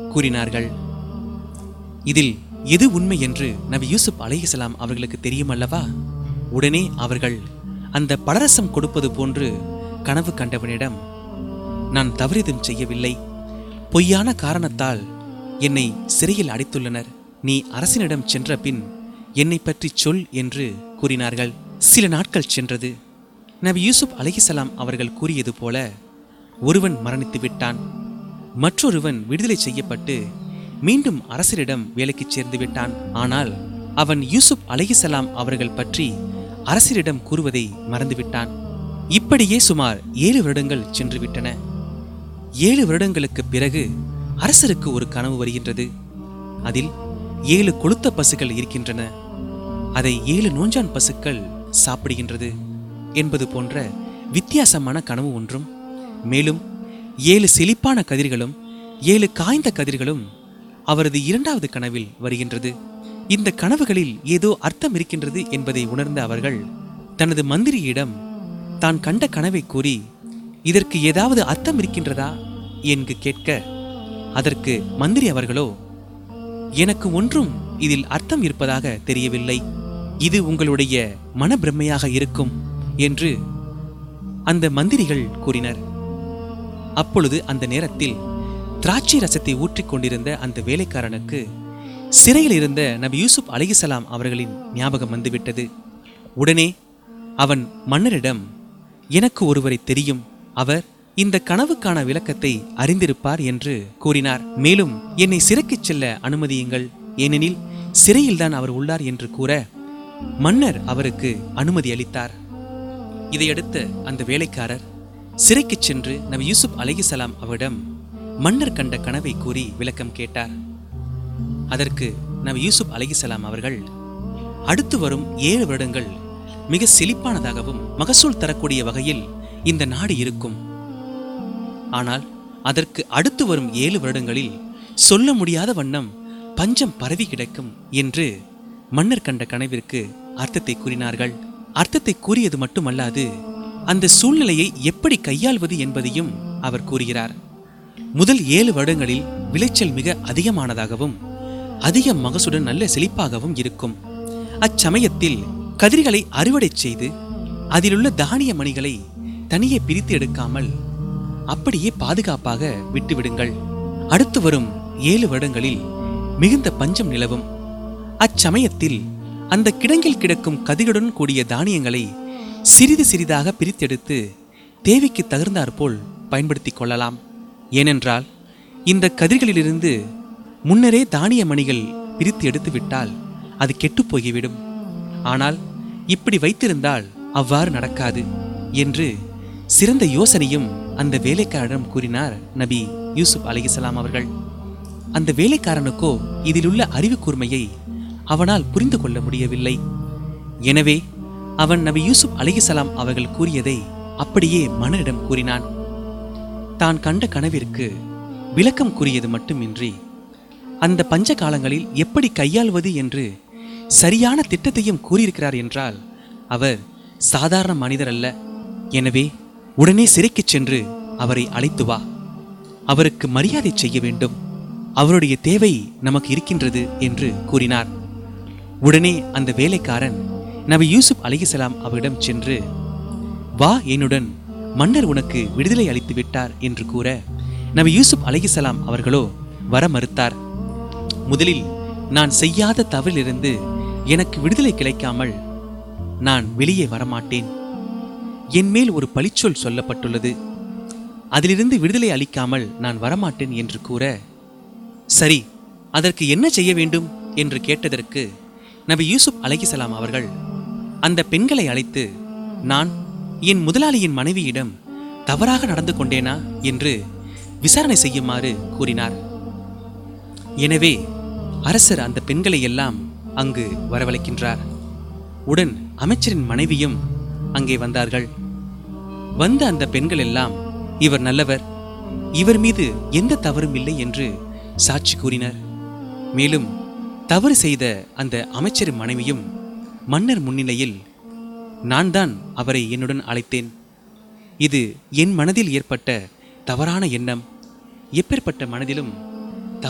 கூறினார்கள் இதில் எது உண்மை என்று நபி யூசுப் அலைஹிஸ்ஸலாம் அவர்களுக்கு தெரியும் அல்லவா உடனே அவர்கள் அந்த பலரசம் கொடுப்பது போன்று கனவு கண்டவனிடம் நான் தவறிதும் செய்யவில்லை பொய்யான காரணத்தால் என்னை சிறையில் அடைத்துள்ளனர் நீ அரசனிடம் சென்ற பின் என்னை பற்றி சொல் என்று கூறினார்கள் சில நாட்கள் சென்றது நபி யூசுப் அலைஹிஸ்ஸலாம் அவர்கள் கூறியது போல ஒருவன் மரணித்து விட்டான் மற்றொருவன் விடுதலை செய்யப்பட்டு மீண்டும் அரசரிடம் வேலைக்கு சேர்ந்து விட்டான் ஆனால் அவன் யூசுப் அலைஹிசலாம் அவர்கள் பற்றி அரசரிடம் கூறுவதை மறந்துவிட்டான் இப்படியே சுமார் ஏழு வருடங்கள் சென்று விட்டன ஏழு வருடங்களுக்கு பிறகு அரசருக்கு ஒரு கனவு வருகின்றது அதில் ஏழு கொளுத்த பசுக்கள் இருக்கின்றன அதை ஏழு நோஞ்சான் பசுக்கள் சாப்பிடுகின்றது என்பது போன்ற வித்தியாசமான கனவு ஒன்றும் மேலும் ஏழு செழிப்பான கதிர்களும் ஏழு காய்ந்த கதிர்களும் அவரது இரண்டாவது கனவில் வருகின்றது இந்த கனவுகளில் ஏதோ அர்த்தம் இருக்கின்றது என்பதை உணர்ந்த அவர்கள் தனது மந்திரியிடம் தான் கண்ட கனவை கூறி இதற்கு ஏதாவது அர்த்தம் இருக்கின்றதா என்று கேட்க அதற்கு மந்திரி அவர்களோ எனக்கு ஒன்றும் இதில் அர்த்தம் இருப்பதாக தெரியவில்லை இது உங்களுடைய மனப்பிரமையாக இருக்கும் என்று அந்த மந்திரிகள் கூறினர் அப்பொழுது அந்த நேரத்தில் திராட்சை ரசத்தை ஊற்றிக் கொண்டிருந்த அந்த வேலைக்காரனுக்கு சிறையில் இருந்த நபி யூசுப் அலைஹிசலாம் அவர்களின் ஞாபகம் வந்துவிட்டது உடனே அவன் மன்னரிடம் எனக்கு ஒருவரை தெரியும் அவர் இந்த கனவுக்கான விளக்கத்தை அறிந்திருப்பார் என்று கூறினார் மேலும் என்னை சிறைக்குச் செல்ல அனுமதியுங்கள் ஏனெனில் சிறையில்தான் அவர் உள்ளார் என்று கூற மன்னர் அவருக்கு அனுமதி அளித்தார் இதையடுத்து அந்த வேலைக்காரர் சிறைக்குச் சென்று நபி யூசுப் அலைஹிசலாம் அவரிடம் மன்னர் கண்ட கனவை கூறி விளக்கம் கேட்டார் அதற்கு நபி யூசுப் அலைஹிசலாம் அவர்கள் அடுத்து வரும் ஏழு வருடங்கள் மிக செழிப்பானதாகவும் மகசூல் தரக்கூடிய வகையில் இந்த நாடு இருக்கும் ஆனால் அதற்கு அடுத்து வரும் ஏழு வருடங்களில் சொல்ல முடியாத வண்ணம் பஞ்சம் பரவி கிடக்கும் என்று மன்னர் கண்ட கனவிற்கு அர்த்தத்தை கூறினார்கள் அர்த்தத்தை கூறியது மட்டுமல்லாது அந்த சூழ்நிலையை எப்படி கையாள்வது என்பதையும் அவர் கூறுகிறார் முதல் ஏழு வருடங்களில் விளைச்சல் மிக அதிகமானதாகவும் அதிக மகசுடன் நல்ல செழிப்பாகவும் இருக்கும் அச்சமயத்தில் கதிர்களை அறுவடை செய்து அதிலுள்ள தானிய மணிகளை தனியே பிரித்து எடுக்காமல் அப்படியே பாதுகாப்பாக விட்டுவிடுங்கள் அடுத்து வரும் ஏழு வருடங்களில் மிகுந்த பஞ்சம் நிலவும் அச்சமயத்தில் அந்த கிடங்கில் கிடக்கும் கதிருடன் கூடிய தானியங்களை சிறிது சிறிதாக பிரித்தெடுத்து தேவைக்கு தகுந்தாற்போல் பயன்படுத்திக் கொள்ளலாம் ஏனென்றால் இந்த கதிர்களிலிருந்து முன்னரே தானிய மணிகள் பிரித்து எடுத்து விட்டால் அது கெட்டுப் போய்விடும் ஆனால் இப்படி வைத்திருந்தால் அவ்வாறு நடக்காது என்று சிறந்த யோசனையும் அந்த வேலைக்காரனிடம் கூறினார் நபி யூசுப் அலைஹிஸ்ஸலாம் அவர்கள் அந்த வேலைக்காரனுக்கோ இதிலுள்ள அறிவு கூர்மையை அவனால் புரிந்து கொள்ள முடியவில்லை எனவே அவன் நபி யூசுப் அலைஹிஸ்ஸலாம் அவர்கள் கூறியதை அப்படியே மன்னரிடம் கூறினான் தான் கண்ட கனவிற்கு விளக்கம் கூறியது மட்டுமின்றி அந்த பஞ்ச காலங்களில் எப்படி கையாள்வது என்று சரியான திட்டத்தையும் கூறியிருக்கிறார் என்றால் அவர் சாதாரண மனிதர் அல்ல எனவே உடனே சிறைக்குச் சென்று அவரை அழைத்து வா அவருக்கு மரியாதை செய்ய வேண்டும் அவருடைய தேவை நமக்கு இருக்கின்றது என்று கூறினார் உடனே அந்த வேலைக்காரன் நபி யூசுப் அலைஹிஸ்ஸலாம் அவரிடம் சென்று வா என்னுடன் மன்னர் உனக்கு விடுதலை அளித்து விட்டார் என்று கூற நபி யூசுப் அலைஹிஸ்ஸலாம் அவர்களோ வர மறுத்தார் முதலில் நான் செய்யாத தவறிலிருந்து எனக்கு விடுதலை கிடைக்காமல் நான் வெளியே வரமாட்டேன் என் மேல் ஒரு பழிச்சொல் சொல்லப்பட்டுள்ளது அதிலிருந்து விடுதலை அளிக்காமல் நான் வரமாட்டேன் என்று கூற சரி அதற்கு என்ன செய்ய வேண்டும் என்று கேட்டதற்கு நபி யூசுப் அலைஹிசலாம் அவர்கள் அந்த பெண்களை அழைத்து நான் என் முதலாளியின் மனைவியிடம் தவறாக நடந்து கொண்டேனா என்று விசாரணை செய்யுமாறு கூறினார் எனவே அரசர் அந்த பெண்களை எல்லாம் அங்கு வரவழைக்கின்றார் உடன் அமைச்சரின் மனைவியும் அங்கே வந்தார்கள் வந்த அந்த பெண்கள் எல்லாம் இவர் நல்லவர் இவர் மீது எந்த தவறும் இல்லை என்று சாட்சி கூறினர் மேலும் தவறு செய்த அந்த அமைச்சரின் மனைவியும் மன்னர் முன்னிலையில் நான் தான் அவரை என்னுடன் அழைத்தேன் இது என் மனதில் ஏற்பட்ட தவறான எண்ணம் எப்பேற்பட்ட மனதிலும்